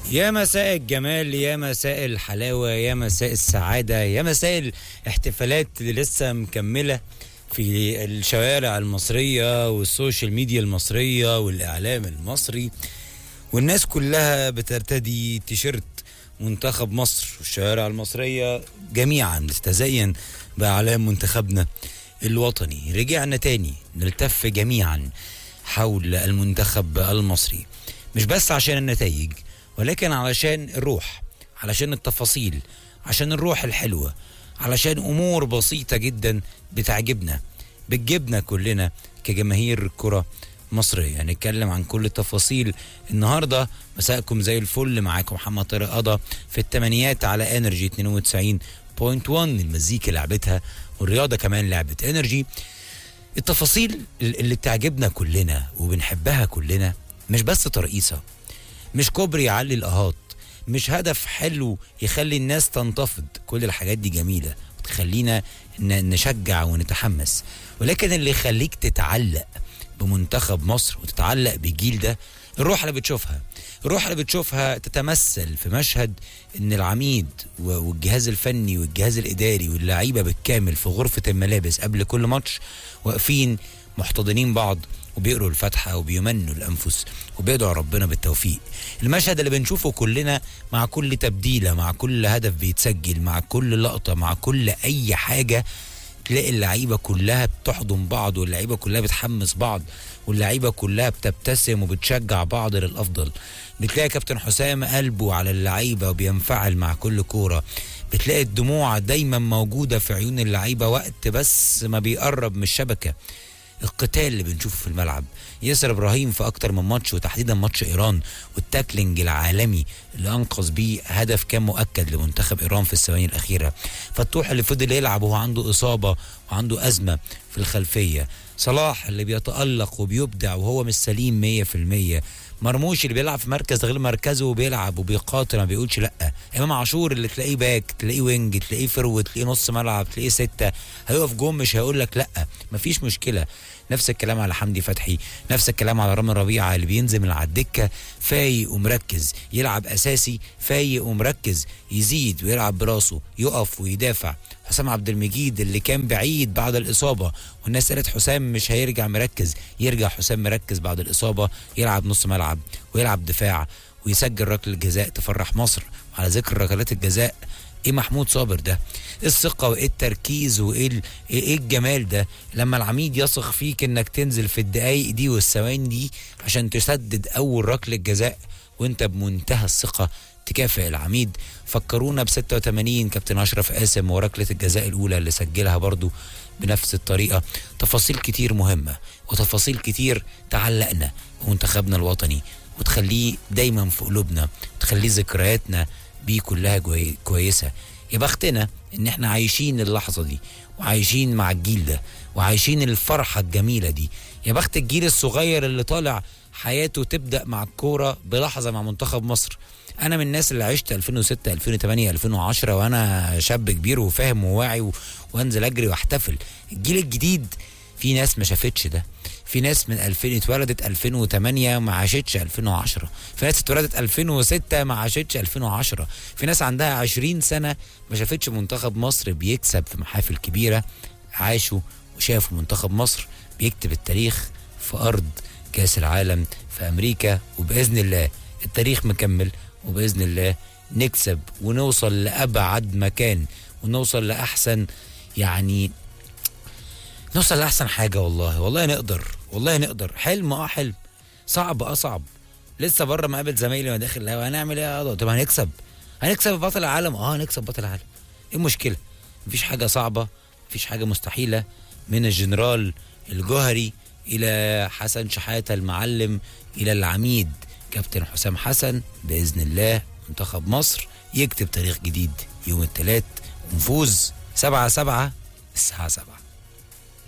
يا مساء الجمال يا مساء الحلاوة يا مساء السعادة يا مساء الاحتفالات اللي لسه مكملة في الشوارع المصرية والسوشيال ميديا المصرية والإعلام المصري والناس كلها بترتدي تيشيرت منتخب مصر والشوارع المصرية جميعا بتتزين بأعلام منتخبنا الوطني رجعنا تاني نلتف جميعا حول المنتخب المصري مش بس عشان النتائج ولكن علشان الروح علشان التفاصيل عشان الروح الحلوة علشان أمور بسيطة جدا بتعجبنا بتجيبنا كلنا كجماهير كرة مصرية هنتكلم عن كل التفاصيل النهاردة مساءكم زي الفل معاكم محمد طارق قضا في التمانيات على انرجي 92.1 المزيكا لعبتها والرياضة كمان لعبة انرجي التفاصيل اللي بتعجبنا كلنا وبنحبها كلنا مش بس ترقيصة مش كوبري يعلي الأهات مش هدف حلو يخلي الناس تنتفض كل الحاجات دي جميلة وتخلينا ن- نشجع ونتحمس ولكن اللي يخليك تتعلق بمنتخب مصر وتتعلق بالجيل ده الروح اللي بتشوفها الروح اللي بتشوفها تتمثل في مشهد ان العميد و- والجهاز الفني والجهاز الاداري واللعيبه بالكامل في غرفه الملابس قبل كل ماتش واقفين محتضنين بعض وبيقروا الفاتحه وبيمنوا الانفس وبيدعوا ربنا بالتوفيق المشهد اللي بنشوفه كلنا مع كل تبديله مع كل هدف بيتسجل مع كل لقطه مع كل اي حاجه تلاقي اللعيبه كلها بتحضن بعض واللعيبه كلها بتحمس بعض واللعيبه كلها بتبتسم وبتشجع بعض للافضل بتلاقي كابتن حسام قلبه على اللعيبه وبينفعل مع كل كوره بتلاقي الدموع دايما موجوده في عيون اللعيبه وقت بس ما بيقرب من الشبكه القتال اللي بنشوفه في الملعب ياسر ابراهيم في اكتر من ماتش وتحديدا ماتش ايران والتاكلينج العالمي اللي انقذ بيه هدف كان مؤكد لمنتخب ايران في الثواني الاخيره فتوح اللي فضل يلعب وهو عنده اصابه وعنده ازمه في الخلفيه صلاح اللي بيتالق وبيبدع وهو مش سليم 100% مرموش اللي بيلعب في مركز غير مركزه وبيلعب وبيقاتل ما بيقولش لا امام عاشور اللي تلاقيه باك تلاقيه وينج تلاقيه فرود تلاقيه نص ملعب تلاقيه سته هيقف جون مش هيقول لك لا مفيش مشكله نفس الكلام على حمدي فتحي نفس الكلام على رامي ربيعه اللي بينزل من على الدكه فايق ومركز يلعب اساسي فايق ومركز يزيد ويلعب براسه يقف ويدافع حسام عبد المجيد اللي كان بعيد بعد الاصابه والناس قالت حسام مش هيرجع مركز يرجع حسام مركز بعد الاصابه يلعب نص ملعب ويلعب دفاع ويسجل ركله الجزاء تفرح مصر وعلى ذكر ركلات الجزاء ايه محمود صابر ده ايه الثقه وايه التركيز وايه ال- ايه إيه الجمال ده لما العميد يثق فيك انك تنزل في الدقايق دي والثواني دي عشان تسدد اول ركله جزاء وانت بمنتهى الثقه تكافئ العميد فكرونا ب 86 كابتن اشرف قاسم وركله الجزاء الاولى اللي سجلها برضو بنفس الطريقه تفاصيل كتير مهمه وتفاصيل كتير تعلقنا بمنتخبنا الوطني وتخليه دايما في قلوبنا وتخليه ذكرياتنا بيه كلها جوي- كويسه يا بختنا ان احنا عايشين اللحظه دي وعايشين مع الجيل ده وعايشين الفرحه الجميله دي يا بخت الجيل الصغير اللي طالع حياته تبدا مع الكوره بلحظه مع منتخب مصر انا من الناس اللي عشت 2006 2008 2010 وانا شاب كبير وفاهم وواعي و... وانزل اجري واحتفل الجيل الجديد في ناس ما شافتش ده في ناس من 2000 اتولدت 2008 ما عاشتش 2010 في ناس اتولدت 2006 ما عاشتش 2010 في ناس عندها 20 سنة ما شافتش منتخب مصر بيكسب في محافل كبيرة عاشوا وشافوا منتخب مصر بيكتب التاريخ في أرض كأس العالم في أمريكا وبإذن الله التاريخ مكمل وبإذن الله نكسب ونوصل لأبعد مكان ونوصل لأحسن يعني نوصل لاحسن حاجه والله والله نقدر والله نقدر حلم اه حلم صعب اه صعب لسه بره ما قابل زمايلي وانا داخل الهوا هنعمل ايه يا قضا؟ طب هنكسب هنكسب بطل العالم اه هنكسب بطل العالم ايه المشكله مفيش حاجه صعبه مفيش حاجه مستحيله من الجنرال الجوهري الى حسن شحاته المعلم الى العميد كابتن حسام حسن باذن الله منتخب مصر يكتب تاريخ جديد يوم الثلاث ونفوز سبعة سبعة الساعة سبعة